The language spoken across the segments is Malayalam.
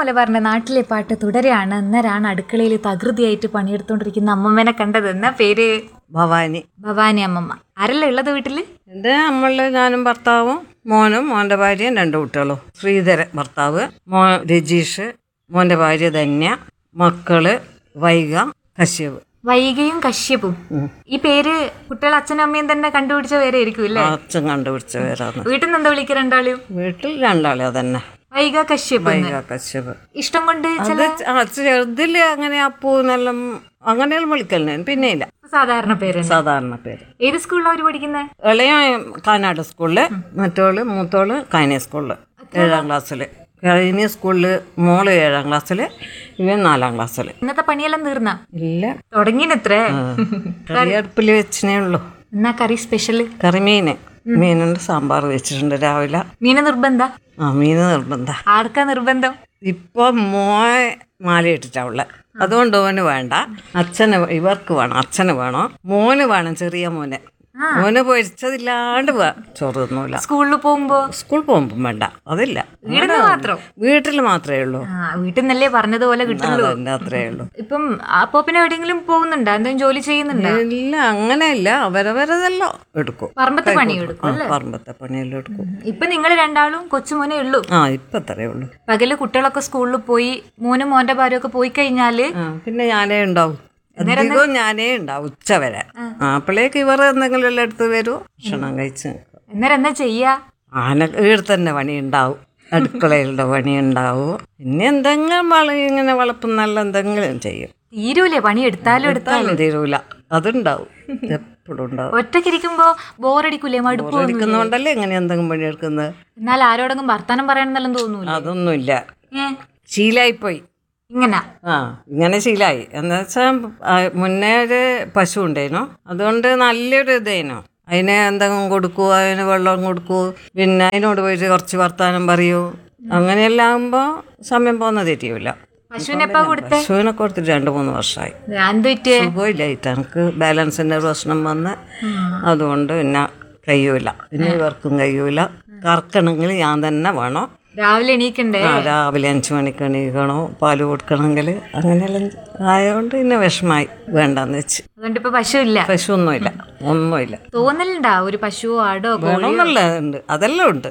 മലബാറിന്റെ നാട്ടിലെ പാട്ട് തുടരാണ് അന്നേരാണ് അടുക്കളയിൽ തകൃതിയായിട്ട് പണിയെടുത്തോണ്ടിരിക്കുന്ന അമ്മമ്മേനെ കണ്ടത് എന്നാ പേര് ഭവാനി ഭവാനി അമ്മമ്മ ആരല്ലേ ഉള്ളത് വീട്ടില് എൻ്റെ നമ്മളിൽ ഞാനും ഭർത്താവും മോനും മോൻ്റെ ഭാര്യയും രണ്ട് കുട്ടികളും ശ്രീധരൻ ഭർത്താവ് മോ രജീഷ് മോൻ്റെ ഭാര്യ ധന്യ മക്കള് വൈഗ കശ്യപ് വൈകയും കശ്യപും ഈ പേര് കുട്ടികളെ അച്ഛനും അമ്മയും തന്നെ കണ്ടുപിടിച്ച പേരായിരിക്കും അല്ലേ അച്ഛൻ കണ്ടുപിടിച്ച പേരാണ് വീട്ടിൽ നിന്ന് എന്താ വിളിക്കുക രണ്ടാളും വീട്ടിൽ രണ്ടാളെ തന്നെ വൈക കശ്യപ് എന്ന്. വൈഗ കശ്യപ് ഇഷ്ടം കൊണ്ട് അത് ആ ചെറുതിൽ അങ്ങനെ അപ്പൂ എന്നെല്ലാം അങ്ങനെയെല്ലാം വിളിക്കല്ലേ പിന്നെ ഇല്ല സാധാരണ പേര് സാധാരണ പേര് ഏത് സ്കൂളിലാണ് അവര് പഠിക്കുന്നത് ഇളയ കാനാട് സ്കൂളില് മറ്റോള് മൂത്തോള് കൈന സ്കൂളില് ഏഴാം ക്ലാസ്സിൽ കൈന സ്കൂളിൽ മോള് ഏഴാം ക്ലാസ്സിൽ ഇവൻ നാലാം ക്ലാസ്സിൽ ഇന്നത്തെ പണിയെല്ലാം തീർന്ന ഇല്ല തുടങ്ങിനത്രേ കറിയടുപ്പിൽ വെച്ചിനേ ഉള്ളൂ എന്നാ കറി സ്പെഷ്യല് കറിമീന് മീനുണ്ട് സാമ്പാർ വെച്ചിട്ടുണ്ട് രാവിലെ മീന് നിർബന്ധ ആ മീന് നിർബന്ധ ആർക്കാ നിർബന്ധം ഇപ്പൊ മോയെ മാലയിട്ടിട്ടാ ഉള്ള അതുകൊണ്ട് ഓന് വേണ്ട അച്ഛന് ഇവർക്ക് വേണം അച്ഛന് വേണം മോന് വേണം ചെറിയ മോന് മോന് പൊരിച്ചതില്ലാണ്ട് വേ- ചോറ് തിന്നൂല സ്കൂളിൽ പോകുമ്പോ സ്കൂൾ പോകുമ്പം വേണ്ട അതില്ല വീടിന് മാത്രം വീട്ടിൽ മാത്രമേ ഉള്ളൂ ആ വീട്ടിൽ നിന്നല്ലേ പറഞ്ഞതുപോലെ കിട്ടുള്ളൂ അതന്നെ അത്രേ ഉള്ളൂ ഇപ്പം ആ പോപ്പിന് എവിടെയെങ്കിലും പോകുന്നുണ്ടോ എന്തെങ്കിലും ജോലി ചെയ്യുന്നുണ്ടോ ഇല്ല അങ്ങനെയില്ല അവരവരതെല്ലാം എടുക്കും പറമ്പത്തെ പണി എടുക്കും ആ, പറമ്പത്തെ പണിയെല്ലാം എടുക്കും ഇപ്പൊ നിങ്ങൾ രണ്ടാളും കൊച്ചുമോനെ ഉള്ളൂ ആ ഇപ്പൊ അത്രേ ഉള്ളൂ പകല് കുട്ടികളൊക്കെ സ്കൂളിൽ പോയി മോനും മോന്റെ ഭാര്യ ഒക്കെ പോയി കഴിഞ്ഞാല് ആ പിന്നെ ഞാനേ ഉണ്ടാവും അധികവും ഞാനേ ഉണ്ടാവും ഉച്ച വരെ ആ അപ്പോഴേക്ക് ഇവർ എന്തെങ്കിലും എല്ലാം എടുത്ത് വരും ഭക്ഷണം കഴിച്ച് അന്നേരം എന്താ ചെയ്യാ ആന ഇവിടെ തന്നെ പണി ഉണ്ടാവും അടുക്കളയിലുള്ള പണി ഉണ്ടാവും പിന്നെ എന്തെങ്കിലും വള ഇങ്ങനെ വളപ്പം നല്ല എന്തെങ്കിലും ചെയ്യും തീരൂലേ പണി എടുത്താലും എടുത്താലും എടുത്താലും തീരൂല അതുണ്ടാവും എപ്പോഴും ഉണ്ടാവും ഒറ്റക്കിരിക്കുമ്പോ ബോറടിക്കൂലേ മടുപ്പ് എടുക്കുന്നതുകൊണ്ടല്ലേ ഇങ്ങനെ എന്തെങ്കിലും പണി എടുക്കുന്നത് എന്നാൽ ആരോടെങ്കിലും വർത്താനം പറയണമെന്നെല്ലാം തോന്നൂല അതൊന്നുമില്ല ഏ ശീലായിപ്പോയി ഇങ്ങനെ ആ ഇങ്ങനെ ശീലായി എന്ന് വെച്ചാൽ മുന്നേ ഒരു പശു ഉണ്ടായിരുന്നു അതുകൊണ്ട് നല്ലൊരു ഇതായിരുന്നു അതിന് എന്തെങ്കിലും കൊടുക്കൂ അതിന് വെള്ളം കൊടുക്കൂ പിന്നെ അതിനോട് പോയിട്ട് കുറച്ച് വർത്താനം പറയൂ അങ്ങനെയെല്ലാം ആകുമ്പോൾ സമയം പോകുന്ന തെറ്റിയൂല പശുവിനെ എപ്പാ കൊടുത്തേ പശുവിനെ കൊടുത്തിട്ട് രണ്ട് മൂന്ന് വർഷമായി ഞാൻ തെറ്റേ സുഖമില്ലായിട്ട് എനിക്ക് ബാലൻസിൻ്റെ പ്രശ്നം വന്ന് അതുകൊണ്ട് പിന്നെ കഴിയൂല പിന്നെ ഇവർക്കും കഴിയൂല കറക്കണമെങ്കിൽ ഞാൻ തന്നെ വേണം രാവിലെ എണീക്കണ്ടേ ആ, രാവിലെ അഞ്ച് മണിക്ക് എണീക്കണോ പാല് കൊടുക്കണമെങ്കിൽ അങ്ങനെയെല്ലാം ആയതുകൊണ്ട് പിന്നെ വിഷമായി വേണ്ടെന്ന് വെച്ച് അതുകൊണ്ട് ഇപ്പൊ പശു ഇല്ല പശു ഒന്നുമില്ല ഒന്നുമില്ല തോന്നലുണ്ടാ ഒരു പശുവോ ആടോ കോഴിയോ വേണമെന്നുള്ള ഉണ്ട് അതെല്ലാം ഉണ്ട്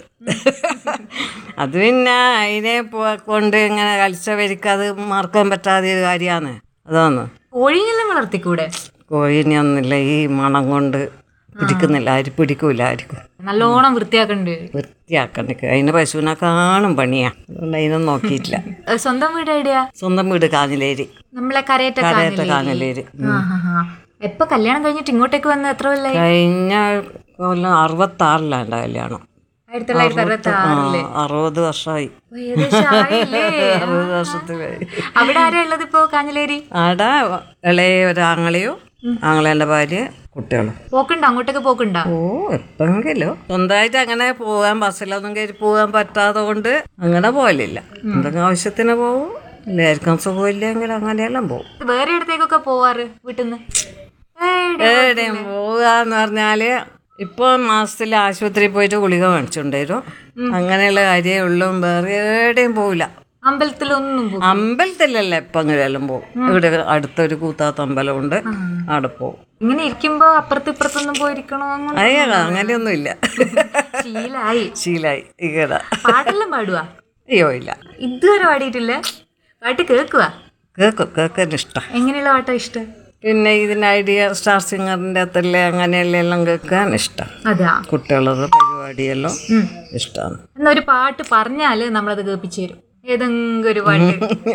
അത് പിന്നെ അതിനെ പോ- കൊണ്ട് ഇങ്ങനെ കളിച്ചവർക്ക് അത് മറക്കാൻ പറ്റാത്ത ഒരു കാര്യമാണ് അതാണ് കോഴിയെല്ലാം വളർത്തിക്കൂടെ കോഴിനെ ഒന്നുമില്ല ഈ മണം കൊണ്ട് പിടിക്കുന്നില്ല ആരും പിടിക്കൂല ആർക്കും നല്ലോണം വൃത്തിയാക്കണ്ട് വൃത്തിയാക്കണ്ടക്ക് അതിന് പശുവിനെ കാണും പണിയാ അതുകൊണ്ട് അതിനൊന്നും നോക്കിയിട്ടില്ല ഏ, സ്വന്തം വീട് എവിടെയാ സ്വന്തം വീട് കാഞ്ഞിലേരി നമ്മളെ കരയേറ്റ കരയത്തെ കാഞ്ഞിലേരി ആ, ആ, ആ. എപ്പൊ കല്യാണം കഴിഞ്ഞിട്ട് ഇങ്ങോട്ടേക്ക് വന്ന് എത്ര കൊല്ലായി കഴിഞ്ഞ കൊല്ലം അറുപത്തി ആറിലാണ് കല്യാണം ആയിരത്തി തൊള്ളായിരത്തി അറുപത്തി ആ, ആറില് അറുപത് വർഷമായി ഏകദേശം ആയില്ലേ? അറുപത് വർഷത്തിലായി അവിടെ ആരാ ഉള്ളത് ഇപ്പോ കാഞ്ഞിലേരി ആടെ ഇളയ ഒരാങ്ങളെയോ ആങ്ങളേൻ്റെ ഭാര്യ കുട്ടികളും പോക്കുണ്ടോ അങ്ങോട്ടേക്ക് പോക്കുണ്ടോ ഓ എപ്പെങ്കിലും സ്വന്തമായിട്ട് അങ്ങനെ പോകാൻ ബസ്സിലൊന്നും കയറി പോകാൻ പറ്റാതെ കൊണ്ട് അങ്ങനെ പോകലില്ല എന്തെങ്കിലും ആവശ്യത്തിന് പോവും എല്ലാവർക്കും സുഖമില്ലെങ്കിൽ അങ്ങനെയെല്ലാം പോകും വേറെ ഇടത്തേക്കൊക്കെ പോവാറ് വീട്ടിന്ന് എവിടെയും പോകാന്ന് പറഞ്ഞാല് ഇപ്പൊ മാസത്തിൽ ആശുപത്രിയിൽ പോയിട്ട് ഗുളിക മേടിച്ചുകൊണ്ടുവരും അങ്ങനെയുള്ള കാര്യമേ ഉള്ളൂ വേറെ എവിടെയും പോവില്ല അമ്പലത്തിലൊന്നും പോകും അമ്പലത്തിലല്ല ഇപ്പൊ അങ്ങനെയെല്ലാം പോകും ഇവിടെ അടുത്തൊരു കൂത്താത്ത അമ്പലമുണ്ട് അവിടെ പോകും ഇങ്ങനെ ഇരിക്കുമ്പോ അപ്പുറത്ത് ഇപ്പുറത്തൊന്നും പോയിരിക്കണോ അങ്ങനെ അയ്യോ അങ്ങനെയൊന്നും ഇല്ല ശീലായി ശീലായി ഇങ്ങനെ പാട്ടെല്ലാം പാടുവാ അയ്യോ ഇല്ല ഇതുവരെ പാടിയിട്ടില്ല പാട്ട് കേക്കുവാ കേൾക്കും കേൾക്കാൻ ഇഷ്ടം എങ്ങനെയുള്ള പാട്ടാ ഇഷ്ടം പിന്നെ ഇതിന് ഐഡിയ സ്റ്റാർ സിംഗറിൻ്റെ അകത്തല്ലേ അങ്ങനെയുള്ള എല്ലാം കേൾക്കാൻ ഇഷ്ടം അതാ കുട്ടികളുടെ പരിപാടിയെല്ലാം ഉം. ഇഷ്ടമാണ് എന്നാ ഒരു പാട്ട് പറഞ്ഞാല് നമ്മളത് കേൾപ്പിച്ചു തരും ഏതെങ്കിലും ഒരു പാട്ട്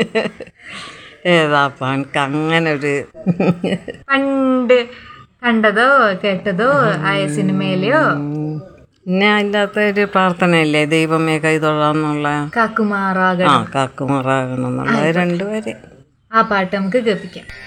ഏതാപ്പാ എനിക്ക് അങ്ങനെ ഒരു പണ്ട് കണ്ടതോ കേട്ടതോ ആയ സിനിമയിലെയോ പിന്നെ അതിൻ്റെ അകത്ത് ഒരു പ്രാർത്ഥനയില്ലേ ദൈവമേ കൈതൊഴാന്നുള്ള കാക്കുമാറാക ആ കാക്കുമാറാകണം എന്നുള്ള രണ്ടുപേരെ ആ പാട്ട് നമുക്ക് കേൾപ്പിക്കാം